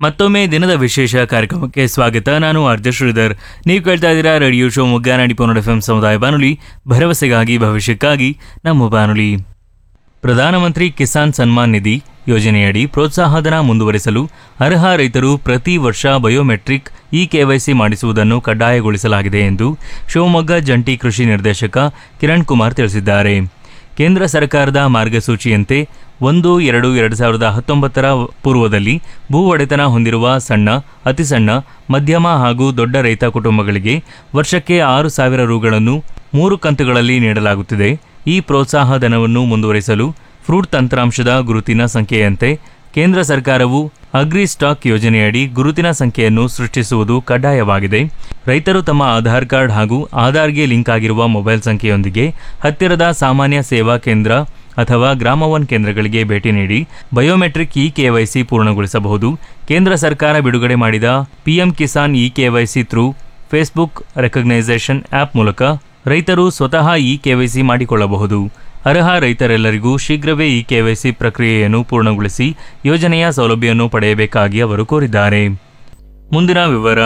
ಮತ್ತೊಮ್ಮೆ ದಿನದ ವಿಶೇಷ ಕಾರ್ಯಕ್ರಮಕ್ಕೆ ಸ್ವಾಗತ ನಾನು ಆರ್ಜ ಶ್ರೀಧರ್ ನೀವು ಕೇಳ್ತಾ ಇದ್ದೀರಾ ರೇಡಿಯೋ ಶೋ ಮುಗ್ಗಾನಾಡಿ ಪೌನಡ್ ಎಫ್ ಸಮುದಾಯ ಬಾನುಲಿ ಭರವಸೆಗಾಗಿ ಭವಿಷ್ಯಕ್ಕಾಗಿ ನಮ್ಮ ಬಾನುಲಿ ಪ್ರಧಾನಮಂತ್ರಿ ಕಿಸಾನ್ ಸನ್ಮಾನ್ ನಿಧಿ ಯೋಜನೆಯಡಿ ಪ್ರೋತ್ಸಾಹಧನ ಮುಂದುವರಿಸಲು ಅರ್ಹ ರೈತರು ಪ್ರತಿ ವರ್ಷ ಬಯೋಮೆಟ್ರಿಕ್ ಇ ಕೆವೈಸಿ ಮಾಡಿಸುವುದನ್ನು ಕಡ್ಡಾಯಗೊಳಿಸಲಾಗಿದೆ ಎಂದು ಶಿವಮೊಗ್ಗ ಜಂಟಿ ಕೃಷಿ ನಿರ್ದೇಶಕ ಕಿರಣ್ ಕುಮಾರ್ ತಿಳಿಸಿದ್ದಾರೆ ಕೇಂದ್ರ ಸರ್ಕಾರದ ಮಾರ್ಗಸೂಚಿಯಂತೆ ಒಂದು ಎರಡು ಎರಡು ಸಾವಿರದ ಹತ್ತೊಂಬತ್ತರ ಪೂರ್ವದಲ್ಲಿ ಭೂ ಒಡೆತನ ಹೊಂದಿರುವ ಸಣ್ಣ ಅತಿ ಸಣ್ಣ ಮಧ್ಯಮ ಹಾಗೂ ದೊಡ್ಡ ರೈತ ಕುಟುಂಬಗಳಿಗೆ ವರ್ಷಕ್ಕೆ ಆರು ಸಾವಿರ ರುಗಳನ್ನು ಮೂರು ಕಂತುಗಳಲ್ಲಿ ನೀಡಲಾಗುತ್ತಿದೆ ಈ ಪ್ರೋತ್ಸಾಹ ಧನವನ್ನು ಮುಂದುವರಿಸಲು ಫ್ರೂಟ್ ತಂತ್ರಾಂಶದ ಗುರುತಿನ ಸಂಖ್ಯೆಯಂತೆ ಕೇಂದ್ರ ಸರ್ಕಾರವು ಅಗ್ರಿ ಸ್ಟಾಕ್ ಯೋಜನೆಯಡಿ ಗುರುತಿನ ಸಂಖ್ಯೆಯನ್ನು ಸೃಷ್ಟಿಸುವುದು ಕಡ್ಡಾಯವಾಗಿದೆ ರೈತರು ತಮ್ಮ ಆಧಾರ್ ಕಾರ್ಡ್ ಹಾಗೂ ಆಧಾರ್ಗೆ ಲಿಂಕ್ ಆಗಿರುವ ಮೊಬೈಲ್ ಸಂಖ್ಯೆಯೊಂದಿಗೆ ಹತ್ತಿರದ ಸಾಮಾನ್ಯ ಸೇವಾ ಕೇಂದ್ರ ಅಥವಾ ಗ್ರಾಮ ಒನ್ ಕೇಂದ್ರಗಳಿಗೆ ಭೇಟಿ ನೀಡಿ ಬಯೋಮೆಟ್ರಿಕ್ ಇ ಕೆವೈಸಿ ಪೂರ್ಣಗೊಳಿಸಬಹುದು ಕೇಂದ್ರ ಸರ್ಕಾರ ಬಿಡುಗಡೆ ಮಾಡಿದ PM Kisan e KYC through Facebook recognition app ಮೂಲಕ ರೈತರು ಸ್ವತಃ ಇ ಕೆವೈಸಿ ಮಾಡಿಕೊಳ್ಳಬಹುದು ಅರ್ಹ ರೈತರೆಲ್ಲರಿಗೂ ಶೀಘ್ರವೇ ಈ ಕೆವೈಸಿ ಪ್ರಕ್ರಿಯೆಯನ್ನು ಪೂರ್ಣಗೊಳಿಸಿ ಯೋಜನೆಯ ಸೌಲಭ್ಯವನ್ನು ಪಡೆಯಬೇಕಾಗಿ ಅವರು ಕೋರಿದ್ದಾರೆ ಮುಂದಿನ ವಿವರ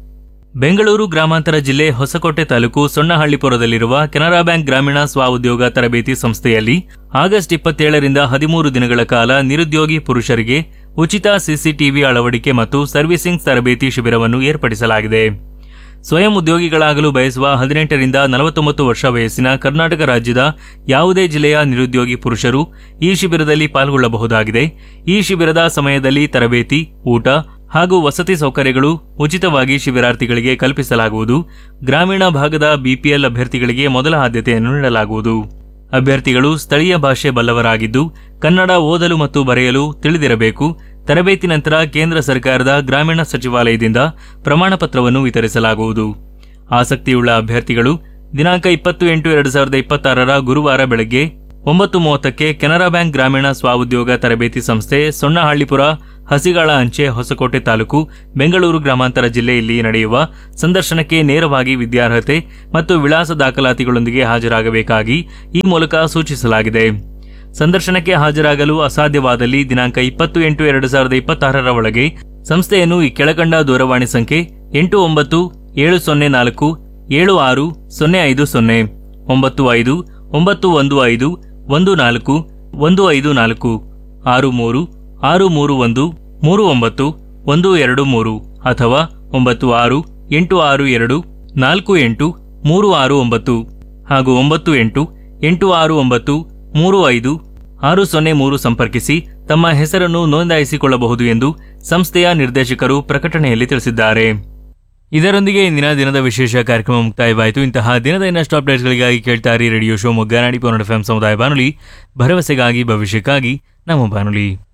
ಬೆಂಗಳೂರು ಗ್ರಾಮಾಂತರ ಜಿಲ್ಲೆ ಹೊಸಕೋಟೆ ತಾಲೂಕು ಸೊಣ್ಣಹಳ್ಳಿಪುರದಲ್ಲಿರುವ ಕೆನರಾ ಬ್ಯಾಂಕ್ ಗ್ರಾಮೀಣ ಸ್ವಉದ್ಯೋಗ ತರಬೇತಿ ಸಂಸ್ಥೆಯಲ್ಲಿ ಆಗಸ್ಟ್ ಇಪ್ಪತ್ತೇಳರಿಂದ ಹದಿಮೂರು ದಿನಗಳ ಕಾಲ ನಿರುದ್ಯೋಗಿ ಪುರುಷರಿಗೆ ಉಚಿತ ಸಿಸಿಟಿವಿ ಅಳವಡಿಕೆ ಮತ್ತು ಸರ್ವಿಸಿಂಗ್ ತರಬೇತಿ ಶಿಬಿರವನ್ನು ಏರ್ಪಡಿಸಲಾಗಿದೆ ಸ್ವಯಂ ಉದ್ಯೋಗಿಗಳಾಗಲು ಬಯಸುವ ಹದಿನೆಂಟರಿಂದ ನಲವತ್ತೊಂಬತ್ತು ವರ್ಷ ವಯಸ್ಸಿನ ಕರ್ನಾಟಕ ರಾಜ್ಯದ ಯಾವುದೇ ಜಿಲ್ಲೆಯ ನಿರುದ್ಯೋಗಿ ಪುರುಷರು ಈ ಶಿಬಿರದಲ್ಲಿ ಪಾಲ್ಗೊಳ್ಳಬಹುದಾಗಿದೆ ಈ ಶಿಬಿರದ ಸಮಯದಲ್ಲಿ ತರಬೇತಿ ಊಟ ಹಾಗೂ ವಸತಿ ಸೌಕರ್ಯಗಳು ಉಚಿತವಾಗಿ ಶಿಬಿರಾರ್ಥಿಗಳಿಗೆ ಕಲ್ಪಿಸಲಾಗುವುದು ಗ್ರಾಮೀಣ ಭಾಗದ ಬಿಪಿಎಲ್ ಅಭ್ಯರ್ಥಿಗಳಿಗೆ ಮೊದಲ ಆದ್ಯತೆಯನ್ನು ನೀಡಲಾಗುವುದು ಅಭ್ಯರ್ಥಿಗಳು ಸ್ಥಳೀಯ ಭಾಷೆ ಬಲ್ಲವರಾಗಿದ್ದು ಕನ್ನಡ ಓದಲು ಮತ್ತು ಬರೆಯಲು ತಿಳಿದಿರಬೇಕು ತರಬೇತಿ ನಂತರ ಕೇಂದ್ರ ಸರ್ಕಾರದ ಗ್ರಾಮೀಣ ಸಚಿವಾಲಯದಿಂದ ಪ್ರಮಾಣ ಪತ್ರವನ್ನು ವಿತರಿಸಲಾಗುವುದು ಆಸಕ್ತಿಯುಳ್ಳ ಅಭ್ಯರ್ಥಿಗಳು ದಿನಾಂಕ ಇಪ್ಪತ್ತು ಎಂಟು ಎರಡು ಸಾವಿರದ ಇಪ್ಪತ್ತಾರರ ಗುರುವಾರ ಬೆಳಗ್ಗೆ ಒಂಬತ್ತು ಮೂವತ್ತಕ್ಕೆ ಕೆನರಾ ಬ್ಯಾಂಕ್ ಗ್ರಾಮೀಣ ಸ್ವಉದ್ಯೋಗ ತರಬೇತಿ ಸಂಸ್ಥೆ ಸೊಣ್ಣಹಳ್ಳಿಪುರ ಹಸಿಗಾಳ ಅಂಚೆ ಹೊಸಕೋಟೆ ತಾಲೂಕು ಬೆಂಗಳೂರು ಗ್ರಾಮಾಂತರ ಜಿಲ್ಲೆಯಲ್ಲಿ ನಡೆಯುವ ಸಂದರ್ಶನಕ್ಕೆ ನೇರವಾಗಿ ವಿದ್ಯಾರ್ಹತೆ ಮತ್ತು ವಿಳಾಸ ದಾಖಲಾತಿಗಳೊಂದಿಗೆ ಹಾಜರಾಗಬೇಕಾಗಿ ಈ ಮೂಲಕ ಸೂಚಿಸಲಾಗಿದೆ ಸಂದರ್ಶನಕ್ಕೆ ಹಾಜರಾಗಲು ಅಸಾಧ್ಯವಾದಲ್ಲಿ ದಿನಾಂಕ ಇಪ್ಪತ್ತು ಎಂಟು ಎರಡು ಸಾವಿರದ ಇಪ್ಪತ್ತಾರರ ಒಳಗೆ ಸಂಸ್ಥೆಯನ್ನು ಈ ಕೆಳಕಂಡ ದೂರವಾಣಿ ಸಂಖ್ಯೆ ಎಂಟು ಒಂಬತ್ತು ಏಳು ಸೊನ್ನೆ ನಾಲ್ಕು ಏಳು ಆರು ಸೊನ್ನೆ ಐದು ಸೊನ್ನೆ ಒಂಬತ್ತು ಐದು ಒಂಬತ್ತು ಒಂದು ಐದು ಒಂದು ನಾಲ್ಕು ಒಂದು ಐದು ನಾಲ್ಕು ಆರು ಮೂರು ಆರು ಮೂರು ಒಂದು ಮೂರು ಒಂಬತ್ತು ಒಂದು ಎರಡು ಮೂರು ಅಥವಾ ಒಂಬತ್ತು ಆರು ಎಂಟು ಆರು ಎರಡು ನಾಲ್ಕು ಎಂಟು ಮೂರು ಆರು ಒಂಬತ್ತು ಹಾಗೂ ಒಂಬತ್ತು ಎಂಟು ಎಂಟು ಆರು ಒಂಬತ್ತು ಮೂರು ಐದು ಆರು ಸೊನ್ನೆ ಮೂರು ಸಂಪರ್ಕಿಸಿ ತಮ್ಮ ಹೆಸರನ್ನು ನೋಂದಾಯಿಸಿಕೊಳ್ಳಬಹುದು ಎಂದು ಸಂಸ್ಥೆಯ ನಿರ್ದೇಶಕರು ಪ್ರಕಟಣೆಯಲ್ಲಿ ತಿಳಿಸಿದ್ದಾರೆ ಇದರೊಂದಿಗೆ ಇಂದಿನ ದಿನದ ವಿಶೇಷ ಕಾರ್ಯಕ್ರಮ ಮುಕ್ತಾಯವಾಯಿತು ಇಂತಹ ದಿನದ ಇನ್ನಷ್ಟು ಅಪ್ಡೇಟ್ಸ್ಗಳಿಗಾಗಿ ಕೇಳ್ತಾರೆ ರೇಡಿಯೋ ಶೋ ಮೊಗ್ಗಾನಾಡಿ ಪೌನಡ್ ಎಫ್ ಸಮುದಾಯ ಬಾನುಲಿ ಭರವಸೆಗಾಗಿ ಭವಿಷ್ಯಕ್ಕಾಗಿ ನಮ್ಮ ಬಾನುಲಿ